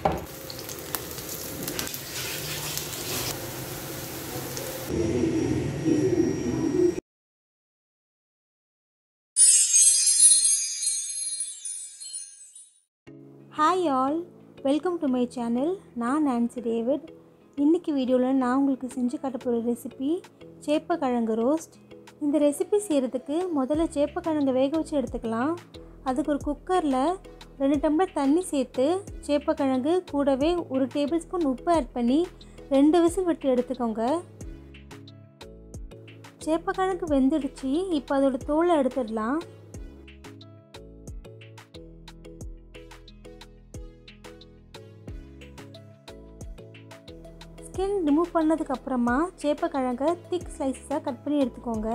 hi all welcome to my channel நான் Nancy David இன்றைக்கி வீடியோவில் நான் உங்களுக்கு செஞ்சு காட்ட போகிற ரெசிபி சேப்பக்கிழங்கு ரோஸ்ட் இந்த ரெசிபி செய்கிறதுக்கு முதல்ல சேப்பக்கிழங்கு வேக வச்சு எடுத்துக்கலாம் அதுக்கு ஒரு குக்கரில் ரெண்டு டம்ளர் தண்ணி சேர்த்து சேப்பக்கிழங்கு கூடவே ஒரு டேபிள் ஸ்பூன் உப்பு ஆட் பண்ணி ரெண்டு விசில் விட்டு எடுத்துக்கோங்க சேப்பக்கிழங்கு வெந்துடுச்சு இப்போ அதோட தோலை எடுத்துடலாம் ஸ்கின் ரிமூவ் பண்ணதுக்கு அப்புறமா சேப்பக்கிழங்கை திக் ஸ்லைஸாக கட் பண்ணி எடுத்துக்கோங்க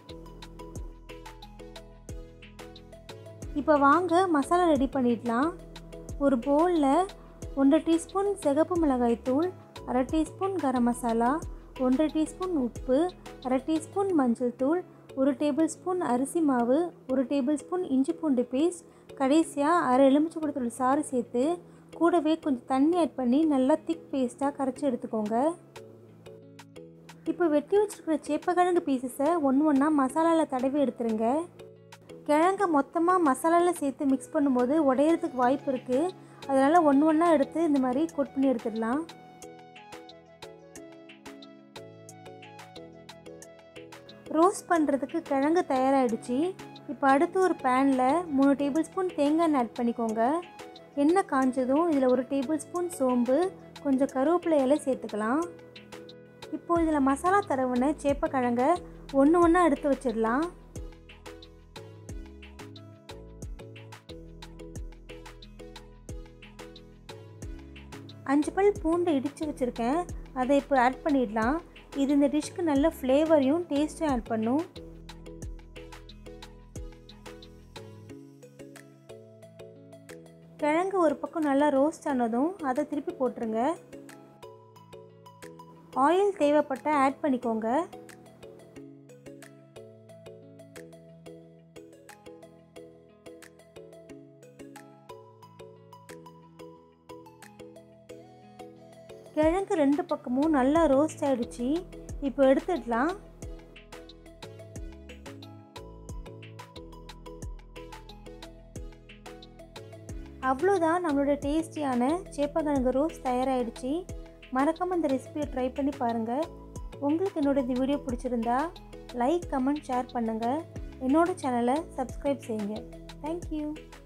இப்போ வாங்க மசாலா ரெடி பண்ணிடலாம் ஒரு பவுலில் ஒன்றரை டீஸ்பூன் சிகப்பு மிளகாய் தூள் அரை டீஸ்பூன் கரம் மசாலா ஒன்றரை டீஸ்பூன் உப்பு அரை டீஸ்பூன் மஞ்சள் தூள் ஒரு டேபிள் ஸ்பூன் அரிசி மாவு ஒரு டேபிள் ஸ்பூன் இஞ்சி பூண்டு பேஸ்ட் கடைசியாக அரை எலுமிச்சை பழத்தோட சாறு சேர்த்து கூடவே கொஞ்சம் தண்ணி ஆட் பண்ணி நல்லா திக் பேஸ்ட்டாக கரைச்சி எடுத்துக்கோங்க இப்போ வெட்டி வச்சுருக்கிற சேப்பக்கிழங்கு பீசஸை ஒன்று ஒன்றா மசாலாவில் தடவி எடுத்துருங்க கிழங்க மொத்தமாக மசாலாவில் சேர்த்து மிக்ஸ் பண்ணும்போது உடையிறதுக்கு வாய்ப்பு இருக்குது அதனால் ஒன்று ஒன்றா எடுத்து இந்த மாதிரி கொட் பண்ணி எடுத்துடலாம் ரோஸ்ட் பண்ணுறதுக்கு கிழங்கு தயாராகிடுச்சு இப்போ அடுத்து ஒரு பேனில் மூணு டேபிள் ஸ்பூன் தேங்காய் எண்ணெய் ஆட் பண்ணிக்கோங்க எண்ணெய் காஞ்சதும் இதில் ஒரு டேபிள் ஸ்பூன் சோம்பு கொஞ்சம் கருவேப்பிலை இலை சேர்த்துக்கலாம் இப்போது இதில் மசாலா தடவுன சேப்பக்கிழங்க ஒன்று ஒன்றா எடுத்து வச்சிடலாம் அஞ்சு பல் பூண்டு இடித்து வச்சுருக்கேன் அதை இப்போ ஆட் பண்ணிடலாம் இது இந்த டிஷ்க்கு நல்ல ஃப்ளேவரையும் டேஸ்ட்டும் ஆட் பண்ணும் கிழங்கு ஒரு பக்கம் நல்லா ரோஸ்ட் ஆனதும் அதை திருப்பி போட்டுருங்க ஆயில் தேவைப்பட்ட ஆட் பண்ணிக்கோங்க கிழங்கு ரெண்டு பக்கமும் நல்லா ரோஸ்ட் ஆகிடுச்சு இப்போ எடுத்துடலாம் அவ்வளோதான் நம்மளோட டேஸ்டியான சேப்பக்கிழங்கு ரோஸ் தயாராகிடுச்சு மறக்காமல் இந்த ரெசிபியை ட்ரை பண்ணி பாருங்கள் உங்களுக்கு என்னோட இந்த வீடியோ பிடிச்சிருந்தா லைக் கமெண்ட் ஷேர் பண்ணுங்கள் என்னோட சேனலை சப்ஸ்கிரைப் செய்யுங்க தேங்க்யூ